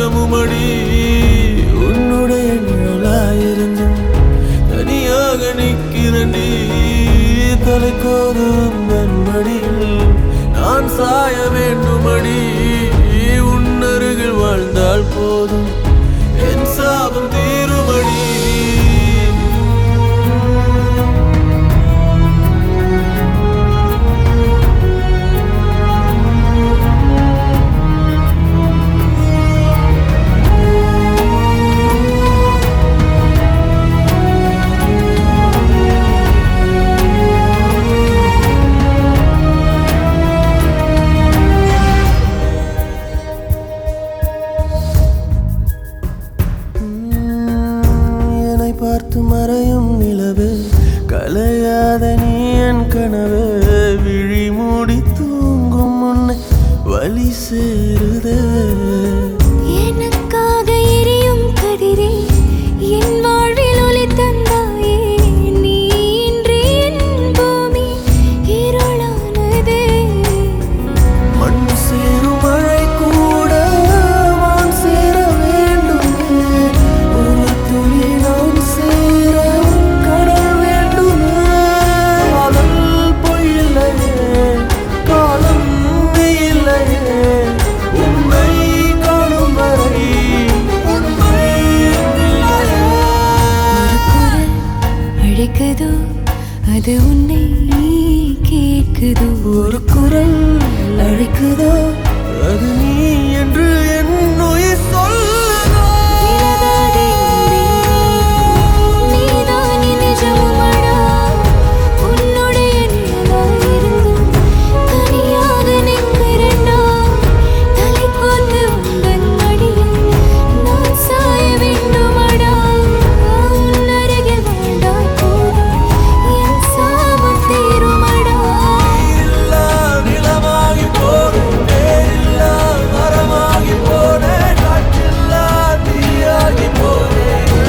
நிஜமும் அடி உன்னுடைய நிழலாயிருந்தும் தனியாக நிற்கிறண்டி தலைக்கோதும் மடியில் நான் சாய வேண்டுமடி உன் அருகில் வாழ்ந்தால் போதும் என் சாபம் தீருமடி என்னை பார்த்து மறையும் நிலவு கலையாத நீ என் கனவு விழி மூடி தூங்கும் முன்னை வழி சேருதே எனக்காக எரியும் கதிரே என் வாழ்வில் ஒளி தந்தாயே நீ இன்றி என் பூமி இருளானதே மண் சேரும் மழை கூட வான் சேர வேண்டுமே ஒரு துளி நான் சேர கடல் வேண்டுமே காதல் பொய்யில்லையே காலம் இல்லையே உண்மை காணும் வரை உண்மை இல்லையே குரல் அழைக்குதோ அது உன்னை கேட்குதோ ஒரு குரல் அழைக்குதோ அது நீ என்று என் உயிர் சொல்லுதோ விலகாதே நீதான் என் நிஜமுமடா உன்னுடைய நிழலாயிருந்தும் தனியாக நிற்கிறேன்டா தலை கோர்த்து உந்தன் மடியில் நான் சாய வேண்டுமடா உன் அருகில் வாழ்ந்தால் போதும் என் சாபம் தீருமடா இல்லா நிலமாகி போனேன் நேரில்லா மரமாகி போனேன் காற்றில்லா தீயாகி போனேன்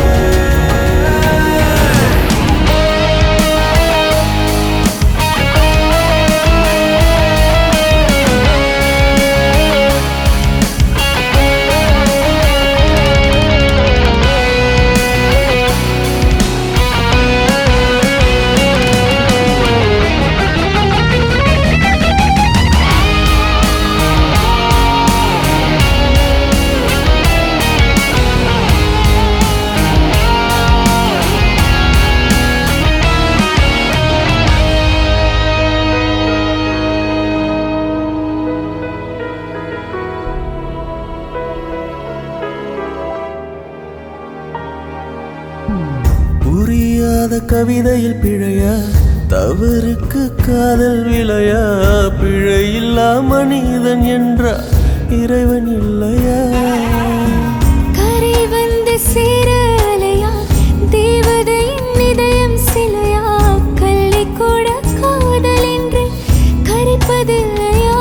புரியாத கவிதையில் பிழையா தவறுக்கு காதல் விளையா பிழையில்லா மனிதன் என்றா இறைவன் இல்லையா கரை வந்து சேர அலையா தேவதையின் இதயம் சிலையா கல்லை கூட காதல் என்று கரைப்பதில்லையா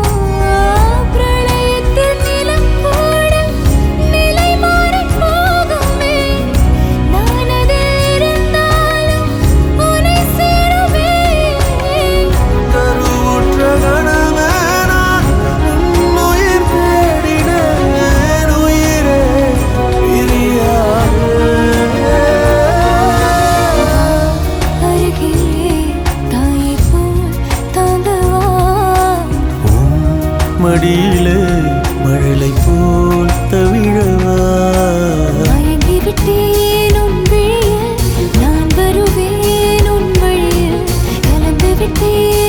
பிரளயத்தில் நிலம் கூட நிலை மாறிப் போகுமே நான் அதில் இருந்தாலும் உன்னை சேருவேன் கருவுற்ற கணமே நான் உன்னுயிர் தேடினேன் உயிரே பிரியாது அருகிலே தாயைப் போல் தாங்கவா மடியிலே மழலை போல் தவிழவா மயங்கி விட்டேன் உன் விழியில் நான் வருவேன் உன் வழியில் கலந்து விட்டேன்